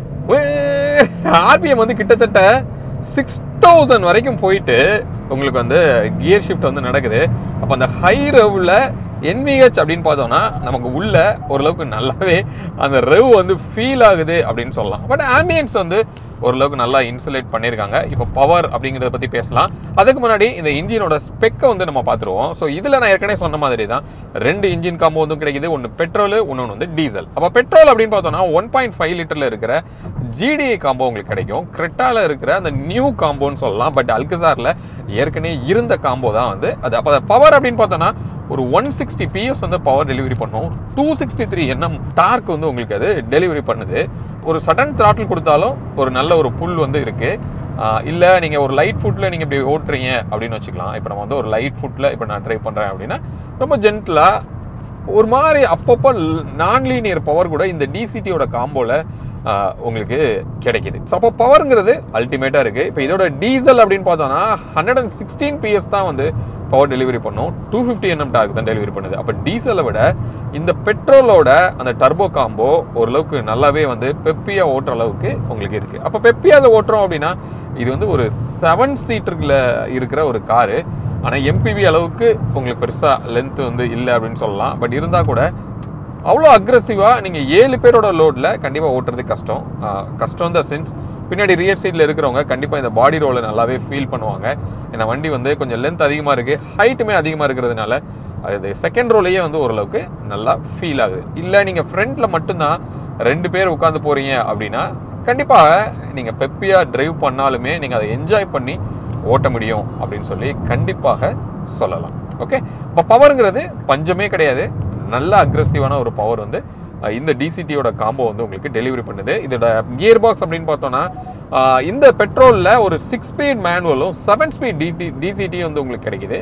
ஆர்பிஎம் வந்து கிட்டத்தட்ட சிக்ஸ் தௌசண்ட் வரைக்கும் போயிட்டு உங்களுக்கு வந்து கியர் ஷிஃப்ட் வந்து நடக்குது அப்போ அந்த ஹை ரெவில் என்விஹெச் அப்படின்னு பார்த்தோம்னா நமக்கு உள்ள ஓரளவுக்கு நல்லாவே அந்த ரெவ் வந்து ஃபீல் ஆகுது அப்படின்னு சொல்லலாம் பட் ஆம்பியன்ஸ் வந்து ஓரளவுக்கு நல்லா இன்சுலேட் பண்ணியிருக்காங்க இப்போ பவர் அப்படிங்கிறத பற்றி பேசலாம் அதுக்கு முன்னாடி இந்த இன்ஜினோட ஸ்பெக்கை வந்து நம்ம பார்த்துருவோம் ஸோ இதில் நான் ஏற்கனவே சொன்ன மாதிரி தான் ரெண்டு இன்ஜின் காம்போ வந்து கிடைக்குது ஒன்று பெட்ரோல் இன்னொன்று வந்து டீசல் அப்போ பெட்ரோல் அப்படின்னு பார்த்தோம்னா ஒன் பாயிண்ட் ஃபைவ் லிட்டரில் இருக்கிற ஜிடிஏ காம்போ உங்களுக்கு கிடைக்கும் கிரெட்டால இருக்கிற அந்த நியூ காம்போன்னு சொல்லலாம் பட் அல்கசாரில் ஏற்கனவே இருந்த காம்போ தான் வந்து அது அப்போ பவர் அப்படின்னு பார்த்தோன்னா ஒரு ஒன் சிக்ஸ்டி பிஎஸ் வந்து பவர் டெலிவரி பண்ணும் two sixty three Nm torque வந்து உங்களுக்கு அது டெலிவரி பண்ணுது ஒரு சடன் த்ராட்டில் கொடுத்தாலும் ஒரு நல்ல ஒரு புல் வந்து இருக்கு இல்லை நீங்கள் ஒரு லைட் ஃபுட்டில் நீங்கள் இப்படி ஓட்டுறீங்க அப்படின்னு வச்சுக்கலாம் இப்போ நம்ம வந்து ஒரு லைட் ஃபுட்டில் இப்போ நான் ட்ரை பண்ணுறேன் அப்படின்னா ரொம்ப ஜென்டிலாக ஒரு மாதிரி அப்பப்போ நான் லீனியர் பவர் கூட இந்த டிசிடியோட காம்போல உங்களுக்கு கிடைக்குது ஸோ அப்போ பவருங்கிறது அல்டிமேட்டாக இருக்குது இப்போ இதோட டீசல் அப்படின்னு பார்த்தோம்னா ஹண்ட்ரட் அண்ட் சிக்ஸ்டீன் பிஎஸ் தான் வந்து பவர் டெலிவரி பண்ணும் டூ ஃபிஃப்டி என்எம் டார்க் தான் டெலிவரி பண்ணுது அப்போ டீசலை விட இந்த பெட்ரோலோட அந்த டர்போ காம்போ ஓரளவுக்கு நல்லாவே வந்து பெப்பியாக ஓட்டுற அளவுக்கு உங்களுக்கு இருக்குது அப்போ பெப்பியாக ஓட்டுறோம் அப்படின்னா இது வந்து ஒரு செவன் சீட்டருக்குள்ள இருக்கிற ஒரு காரு ஆனால் எம்பிவி அளவுக்கு உங்களுக்கு பெருசாக லென்த் வந்து இல்லை அப்படின்னு சொல்லலாம் பட் இருந்தால் கூட அவ்வளோ அக்ரெசிவாக நீங்கள் ஏழு பேரோட லோடில் கண்டிப்பாக ஓட்டுறது கஷ்டம் கஷ்டம் த சென்ஸ் பின்னாடி ரியர் சைடில் இருக்கிறவங்க கண்டிப்பாக இந்த பாடி ரோலை நல்லாவே ஃபீல் பண்ணுவாங்க ஏன்னா வண்டி வந்து கொஞ்சம் லென்த் அதிகமாக இருக்குது ஹைட்டுமே அதிகமாக இருக்கிறதுனால அது செகண்ட் ரோலையே வந்து ஓரளவுக்கு நல்லா ஃபீல் ஆகுது இல்லை நீங்கள் ஃப்ரண்ட்டில் மட்டும்தான் ரெண்டு பேர் உட்காந்து போகிறீங்க அப்படின்னா கண்டிப்பாக நீங்கள் பெப்பியாக டிரைவ் பண்ணாலுமே நீங்கள் அதை என்ஜாய் பண்ணி ஓட்ட முடியும் அப்படின்னு சொல்லி கண்டிப்பாக சொல்லலாம் ஓகே இப்போ பவருங்கிறது பஞ்சமே கிடையாது நல்ல அக்ரெசிவான ஒரு பவர் வந்து இந்த டிசிடியோட காம்போ வந்து உங்களுக்கு டெலிவரி பண்ணுது இதோட கியர் பாக்ஸ் அப்படின்னு பார்த்தோன்னா இந்த பெட்ரோலில் ஒரு சிக்ஸ் ஸ்பீட் மேனுவலும் செவன் ஸ்பீட் டிடி டிசிடியும் வந்து உங்களுக்கு கிடைக்குது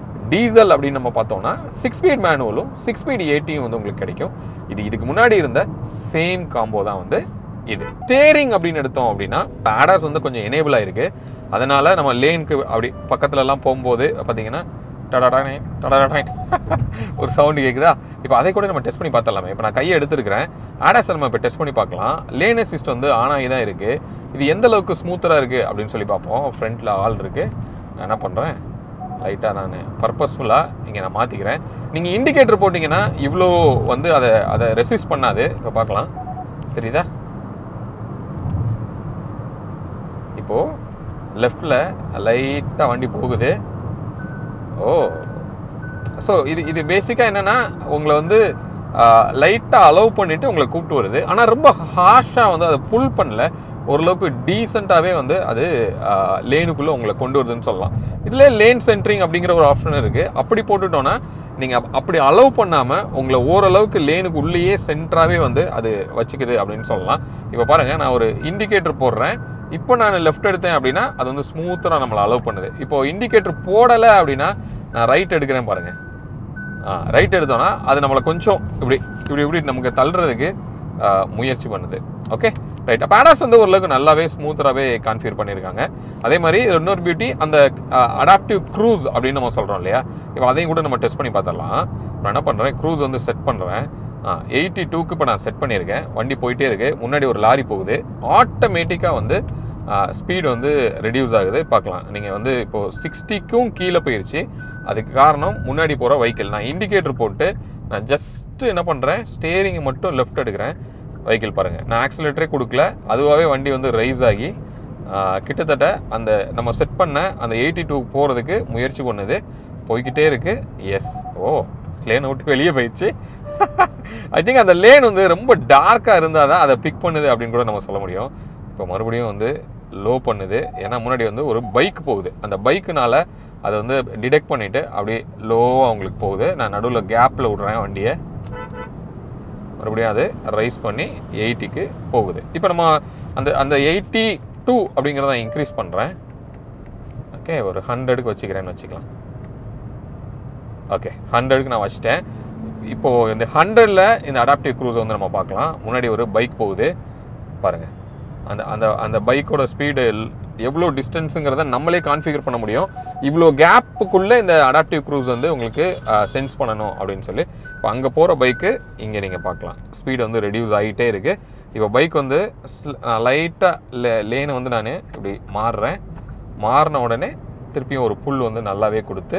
டீசல் அப்படின்னு நம்ம பார்த்தோம்னா சிக்ஸ் ஸ்பீட் மேனுவலும் சிக்ஸ் ஸ்பீட் ஏடியும் வந்து உங்களுக்கு கிடைக்கும் இது இதுக்கு முன்னாடி இருந்த சேம் காம்போ தான் வந்து இது ஸ்டேரிங் அப்படின்னு எடுத்தோம் அப்படின்னா ஆடாஸ் வந்து கொஞ்சம் எனேபிள் ஆயிருக்கு அதனால நம்ம லேனுக்கு அப்படி பக்கத்துலலாம் போகும்போது பார்த்தீங்கன்னா டடாடானே டடாடானே ஒரு சவுண்டு கேட்குதா இப்போ அதை கூட நம்ம டெஸ்ட் பண்ணி பார்த்துடலாமே இப்போ நான் கையை எடுத்துருக்கிறேன் ஆடாஸ் நம்ம இப்போ டெஸ்ட் பண்ணி பார்க்கலாம் லேன் அசிஸ்ட் வந்து ஆன் ஆகி தான் இருக்குது இது எந்த அளவுக்கு ஸ்மூத்தராக இருக்குது அப்படின்னு சொல்லி பார்ப்போம் ஃப்ரண்ட்டில் ஆள் இருக்குது நான் என்ன பண்ணுறேன் லைட்டாக நான் பர்பஸ்ஃபுல்லாக இங்கே நான் மாற்றிக்கிறேன் நீங்கள் இண்டிகேட்டர் போட்டிங்கன்னா இவ்வளோ வந்து அதை அதை ரெசிஸ்ட் பண்ணாது இப்போ பார்க்கலாம் தெரியுதா இப்போது லெஃப்டில் லைட்டாக வண்டி போகுது ஓ ஸோ இது இது பேசிக்காக என்னென்னா உங்களை வந்து லைட்டாக அலோவ் பண்ணிவிட்டு உங்களை கூப்பிட்டு வருது ஆனால் ரொம்ப ஹார்ஷாக வந்து அதை புல் பண்ணல ஓரளவுக்கு டீசெண்டாகவே வந்து அது லேனுக்குள்ளே உங்களை கொண்டு வருதுன்னு சொல்லலாம் இதில் லேன் சென்ட்ரிங் அப்படிங்கிற ஒரு ஆப்ஷன் இருக்குது அப்படி போட்டுட்டோன்னா நீங்கள் அப்படி அலோவ் பண்ணாமல் உங்களை ஓரளவுக்கு லேனுக்கு உள்ளேயே சென்டராகவே வந்து அது வச்சுக்குது அப்படின்னு சொல்லலாம் இப்போ பாருங்கள் நான் ஒரு இண்டிகேட்டர் போடுறேன் இப்போ நான் லெஃப்ட் எடுத்தேன் அப்படின்னா அது வந்து ஸ்மூத்தராக நம்மளை அலோவ் பண்ணுது இப்போ இண்டிகேட்டர் போடலை அப்படின்னா நான் ரைட் எடுக்கிறேன் பாருங்கள் ஆ ரைட் எடுத்தோன்னா அது நம்மளை கொஞ்சம் இப்படி இப்படி இப்படி நமக்கு தள்ளுறதுக்கு ஆஹ், முயற்சி பண்ணுது ஓகே ரைட் அப்போ ADAS வந்து ஓரளவுக்கு நல்லாவே ஸ்மூத்தராகவே கான்ஃபிகர் பண்ணியிருக்காங்க அதே மாதிரி இன்னொரு பியூட்டி அந்த அடாப்டிவ் க்ரூஸ் அப்படின்னு நம்ம சொல்கிறோம் இல்லையா இப்போ அதையும் கூட நம்ம டெஸ்ட் பண்ணி பார்த்துடலாம் நான் என்ன பண்ணுறேன் க்ரூஸ் வந்து செட் பண்ணுறேன் எயிட்டி டூக்கு இப்போ நான் செட் பண்ணியிருக்கேன் வண்டி போயிட்டே இருக்கு முன்னாடி ஒரு லாரி போகுது ஆட்டோமேட்டிக்காக வந்து ஸ்பீடு வந்து ரெடியூஸ் ஆகுது பார்க்கலாம் நீங்கள் வந்து இப்போது சிக்ஸ்டிக்கும் கீழே போயிடுச்சு அதுக்கு காரணம் முன்னாடி போகிற வெஹிக்கிள் நான் இண்டிகேட்டர் போட்டு நான் ஜஸ்ட் என்ன பண்ணுறேன் ஸ்டேரிங்கை மட்டும் லெஃப்ட் எடுக்கிறேன் வெஹிக்கிள் பாருங்கள் நான் ஆக்சிலேட்டரே கொடுக்கல அதுவாகவே வண்டி வந்து ரைஸ் ஆகி ஆஹ், கிட்டத்தட்ட அந்த நம்ம செட் பண்ண அந்த எயிட்டி டூ போகிறதுக்கு முயற்சி பண்ணுது போய்கிட்டே இருக்கு எஸ் ஓ லேனை விட்டு வெளியே போயிடுச்சு ஐ திங்க் அந்த லேன் வந்து ரொம்ப டார்க்காக இருந்தால் தான் அதை பிக் பண்ணுது அப்படின்னு கூட நம்ம சொல்ல முடியும் இப்போ மறுபடியும் வந்து லோ பண்ணுது ஏன்னா முன்னாடி வந்து ஒரு பைக் போகுது அந்த பைக்குனால அதை வந்து டிடெக்ட் பண்ணிட்டு அப்படியே லோவாக அவங்களுக்கு போகுது நான் நடுவில் கேப்பில் விட்றேன் வண்டியை மறுபடியும் அது ரைஸ் பண்ணி எயிட்டிக்கு போகுது இப்போ நம்ம அந்த அந்த எயிட்டி டூ அப்படிங்கிறத இன்க்ரீஸ் பண்ணுறேன் ஓகே ஒரு ஹண்ட்ரடுக்கு வச்சுக்கிறேன்னு வச்சுக்கலாம் ஓகே ஹண்ட்ரடுக்கு நான் வச்சிட்டேன் இப்போது இந்த ஹண்ட்ரடில் இந்த அடாப்டிவ் க்ரூஸ் வந்து நம்ம பார்க்கலாம் முன்னாடி ஒரு பைக் போகுது பாருங்கள் அந்த அந்த அந்த பைக்கோட ஸ்பீடு எவ்வளோ டிஸ்டன்ஸுங்கிறத நம்மளே கான்ஃபிகர் பண்ண முடியும் இவ்வளோ கேப்புக்குள்ளே இந்த அடாப்டிவ் க்ரூஸ் வந்து உங்களுக்கு சென்ஸ் பண்ணணும் அப்படின்னு சொல்லி இப்போ அங்கே போகிற பைக்கு இங்கே நீங்கள் பார்க்கலாம் ஸ்பீடு வந்து ரெடியூஸ் ஆகிட்டே இருக்குது இப்போ பைக் வந்து லைட்டாக லே லேனை வந்து நான் இப்படி மாறுறேன் மாறின உடனே திருப்பியும் ஒரு புல் வந்து நல்லாவே கொடுத்து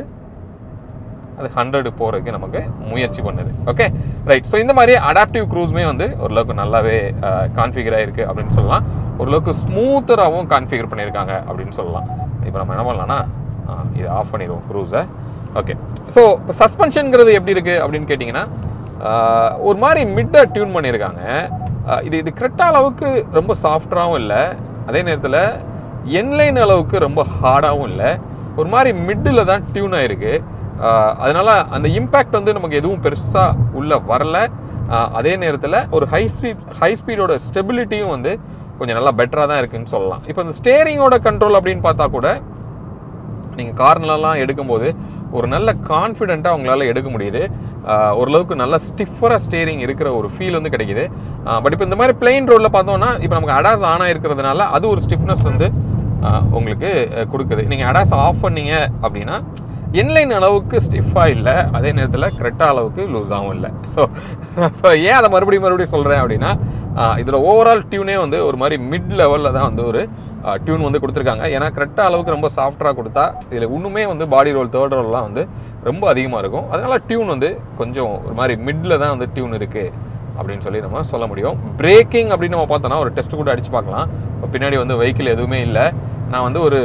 அது ஹண்ட்ரடு போகிறதுக்கு நமக்கு முயற்சி பண்ணுது ஓகே ரைட் ஸோ இந்த மாதிரி அடாப்டிவ் க்ரூஸுமே வந்து ஓரளவுக்கு நல்லாவே கான்ஃபிகர் ஆயிருக்கு அப்படின்னு சொல்லலாம் ஓரளவுக்கு ஸ்மூத்தராகவும் கான்ஃபிகர் பண்ணியிருக்காங்க அப்படின்னு சொல்லலாம் இப்போ நம்ம என்ன பண்ணலாம்னா ஆ, இதை ஆஃப் பண்ணிடுவோம் க்ரூஸை ஓகே ஸோ இப்போ சஸ்பென்ஷனுங்கிறது எப்படி இருக்குது அப்படின்னு கேட்டிங்கன்னா ஆஹ், ஒரு மாதிரி மிட்டாக டியூன் பண்ணியிருக்காங்க ஆஹ், இது இது கரெக்டாக அளவுக்கு ரொம்ப சாஃப்டாகவும் இல்லை அதே நேரத்தில் என்லைன் அளவுக்கு ரொம்ப ஹார்டாகவும் இல்லை ஒரு மாதிரி மிட்டில் தான் டியூன் ஆயிருக்கு ஆஹ், அதனால அந்த இம்பேக்ட் வந்து நமக்கு எதுவும் பெருசாக உள்ள வரல ஆஹ், அதே நேரத்தில் ஒரு ஹை ஸ்பீட் ஹை ஸ்பீடோட ஸ்டெபிலிட்டியும் வந்து கொஞ்சம் நல்லா பெட்டராக தான் இருக்குன்னு சொல்லலாம் இப்போ இந்த ஸ்டேரிங்கோட கண்ட்ரோல் அப்படின்னு பார்த்தா கூட நீங்கள் கார்னர்லாம் எடுக்கும்போது ஒரு நல்ல கான்ஃபிடென்ட்டாக உங்களால் எடுக்க முடியுது ஆஹ் ஓரளவுக்கு நல்ல ஸ்டிஃபராக ஸ்டேரிங் இருக்கிற ஒரு ஃபீல் வந்து கிடைக்குது பட் இப்போ இந்த மாதிரி பிளெயின் ரோடில் பார்த்தோம்னா இப்போ நமக்கு அடாஸ் ஆன் இருக்கிறதுனால அது ஒரு ஸ்டிஃப்னஸ் வந்து ஆஹ் உங்களுக்கு அஹ், கொடுக்குது நீங்கள் அடாஸ் ஆஃப் பண்ணீங்க அப்படின்னா என்லைன் அளவுக்கு ஸ்டிஃபாக இல்லை அதே நேரத்தில் கரெக்டாக அளவுக்கு லூஸாகவும் இல்லை ஸோ ஸோ ஏன் அதை மறுபடியும் மறுபடியும் சொல்கிறேன் அப்படின்னா இதில் ஓவரால் டியூனே வந்து ஒரு மாதிரி மிட் லெவலில் தான் வந்து ஒரு டியூன் வந்து கொடுத்துருக்காங்க ஏன்னா கரெக்டாக அளவுக்கு ரொம்ப சாஃப்டாக கொடுத்தா இதில் இன்னுமே வந்து பாடி ரோல் தேர்ட் ரோல்லாம் வந்து ரொம்ப அதிகமாக இருக்கும் அதனால டியூன் வந்து கொஞ்சம் ஒரு மாதிரி மிடில் தான் வந்து டியூன் இருக்குது அப்படின்னு சொல்லி நம்ம சொல்ல முடியும் பிரேக்கிங் அப்படின்னு நம்ம பார்த்தோன்னா ஒரு டெஸ்ட் கூட அடிச்சு பார்க்கலாம் இப்போ பின்னாடி வந்து வெஹிக்கிள் எதுவுமே இல்லை நான் வந்து ஒரு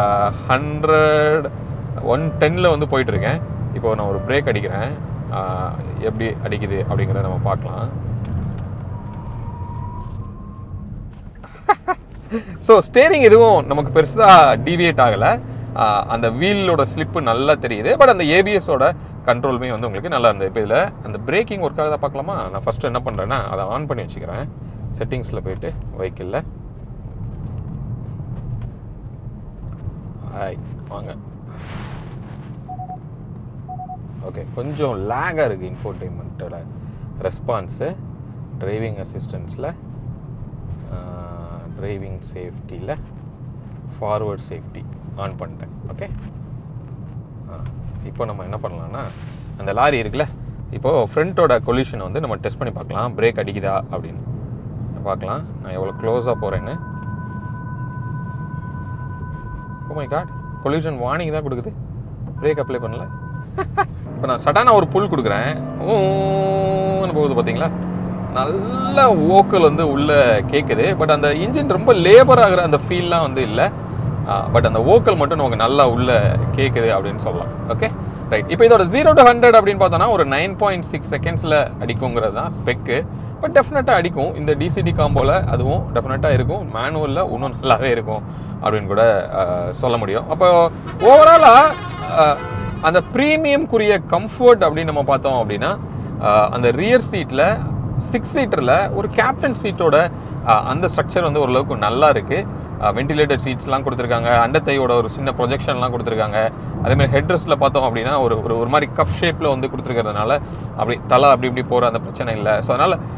ஹண்ட்ரட் ஒன் டென்னில் வந்து போயிட்டுருக்கேன் இப்போ நான் ஒரு பிரேக் அடிக்கிறேன் ஆஹ் எப்படி அடிக்குது அப்படிங்கிறத நம்ம பார்க்கலாம் ஸோ ஸ்டேரிங் எதுவும் நமக்கு பெருசாக டீவியேட் ஆகலை அந்த வீலோட ஸ்லிப்பு நல்லா தெரியுது பட் அந்த ஏபிஎஸோட கண்ட்ரோலுமே வந்து உங்களுக்கு நல்லா இருந்தது இப்போ இதில் அந்த பிரேக்கிங் ஒர்க் ஆகுதா பார்க்கலாமா நான் ஃபஸ்ட்டு என்ன பண்ணுறேன்னா அதை ஆன் பண்ணி வச்சுக்கிறேன் செட்டிங்ஸில் போயிட்டு வெஹிக்கிளில் ஹாய் வாங்க ஓகே கொஞ்சம் லேகாக இருக்குது இன்ஃபோர்டைன்மெண்ட்டோட ரெஸ்பான்ஸு டிரைவிங் அசிஸ்டன்ஸில் டிரைவிங் சேஃப்டியில் ஃபார்வர்ட் சேஃப்டி ஆன் பண்ணிட்டேன் ஓகே இப்போ நம்ம என்ன பண்ணலாம்னா அந்த லாரி இருக்குல்ல இப்போது ஃப்ரண்ட்டோட கொல்யூஷனை வந்து நம்ம டெஸ்ட் பண்ணி பார்க்கலாம் பிரேக் அடிக்குதா அப்படின்னு பார்க்கலாம் நான் எவ்வளோ க்ளோஸாக போகிறேன்னு oh my God collision warning தான் கொடுக்குது பிரேக் அப்ளை பண்ணல இப்போ நான் சடனாக ஒரு புல் கொடுக்குறேன் ஊன்னு போகுது பார்த்தீங்களா நல்ல ஓக்கல் வந்து உள்ள கேட்குது பட் அந்த இன்ஜின் ரொம்ப லேபர் ஆகிற அந்த ஃபீல்லாம் வந்து இல்லை பட் அந்த ஓக்கல் மட்டும் நமக்கு நல்லா உள்ள கேட்குது அப்படின்னு சொல்லலாம் ஓகே ரைட் இப்போ இதோட ஜீரோ டு ஹண்ட்ரட் அப்படின்னு பார்த்தோன்னா ஒரு நைன் பாயிண்ட் சிக்ஸ் செகண்ட்ஸில் அடிக்குங்கிறது தான் ஸ்பெக்கு பட் டெஃபினட்டாக அடிக்கும் இந்த டிசிடி காம்போவில் அதுவும் டெஃபினட்டாக இருக்கும் மேனுவலில் இன்னும் நல்லாவே இருக்கும் அப்படின்னு கூட அஹ், சொல்ல முடியும் அப்போ ஓவராலாக அந்த ப்ரீமியம்க்குரிய கம்ஃபர்ட் அப்படின்னு நம்ம பார்த்தோம் அப்படின்னா அஹ், அந்த ரியர் சீட்டில் சிக்ஸ் சீட்டரில் ஒரு கேப்டன் சீட்டோட அந்த ஸ்ட்ரக்சர் வந்து ஓரளவுக்கு நல்லா இருக்குது வென்டிலேட்டட் சீட்ஸ்லாம் கொடுத்துருக்காங்க அண்டத்தையோட ஒரு சின்ன ப்ரொஜெக்ஷன்லாம் கொடுத்துருக்காங்க அதேமாதிரி ஹெட்ரஸில் பார்த்தோம் அப்படின்னா ஒரு ஒரு ஒரு மாதிரி கப் ஷேப்பில் வந்து கொடுத்துருக்கறதுனால அப்படி தலை அப்படி இப்படி போகிற அந்த பிரச்சனை இல்லை ஸோ அதனால்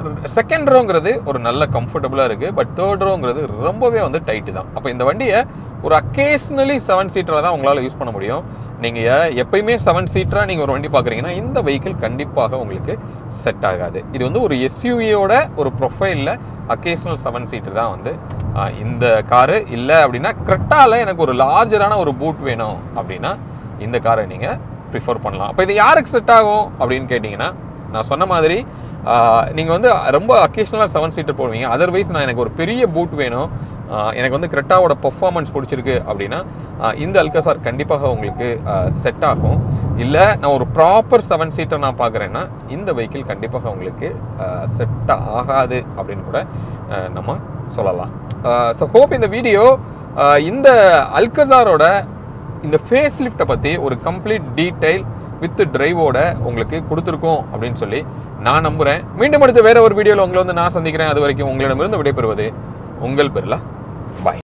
செகண்ட் ரோங்கிறது ஒரு நல்ல கம்ஃபர்டபுளாக இருக்குது பட் தேர்ட் ரோங்கிறது ரொம்பவே வந்து டைட்டு தான் அப்போ இந்த வண்டியை ஒரு அக்கேஷ்னலி செவன் சீட்டராக தான் உங்களால் யூஸ் பண்ண முடியும் நீங்கள் எப்பயுமே செவன் சீட்டராக நீங்கள் ஒரு வண்டி பார்க்குறீங்கன்னா இந்த வெஹிக்கிள் கண்டிப்பாக உங்களுக்கு செட் ஆகாது இது வந்து ஒரு எஸ்யூவியோட ஒரு ப்ரொஃபைலில் அக்கேஷனல் செவன் சீட்டர் தான் வந்து ஆஹ், இந்த காரு இல்லை அப்படின்னா கிரெட்டாவில் எனக்கு ஒரு லார்ஜரான ஒரு பூட் வேணும் அப்படின்னா இந்த காரை நீங்கள் ப்ரிஃபர் பண்ணலாம் அப்போ இது யாருக்கு செட் ஆகும் அப்படின்னு கேட்டிங்கன்னா நான் சொன்ன மாதிரி நீங்கள் வந்து ரொம்ப அக்கேஷனலாக செவன் சீட்டர் போடுவீங்க அதர்வைஸ் நான் எனக்கு ஒரு பெரிய பூட் வேணும் ஆஹ் எனக்கு வந்து கிரெட்டாவோட பெர்ஃபார்மன்ஸ் பிடிச்சிருக்கு அப்படின்னா ஆஹ் இந்த அல்கசார் கண்டிப்பாக உங்களுக்கு செட் ஆகும் இல்லை நான் ஒரு ப்ராப்பர் செவன் சீட்டர் நான் பார்க்குறேன்னா இந்த வெஹிக்கிள் கண்டிப்பாக உங்களுக்கு செட் ஆகாது அப்படின்னு கூட ஆஹ் நம்ம சொல்லலாம் ஸோ ஹோப் இந்த வீடியோ இந்த அல்கசாரோட இந்த ஃபேஸ் லிஃப்ட்டை பற்றி ஒரு கம்ப்ளீட் டீடைல் வித் டிரைவோட உங்களுக்கு கொடுத்துருக்கோம் அப்படின்னு சொல்லி நான் நம்புகிறேன் மீண்டும் அடுத்து வேற ஒரு வீடியோவில் உங்களை வந்து நான் சந்திக்கிறேன் அது வரைக்கும் உங்களிடமிருந்து விடைபெறுவது உங்கள் பிர்லா பாய்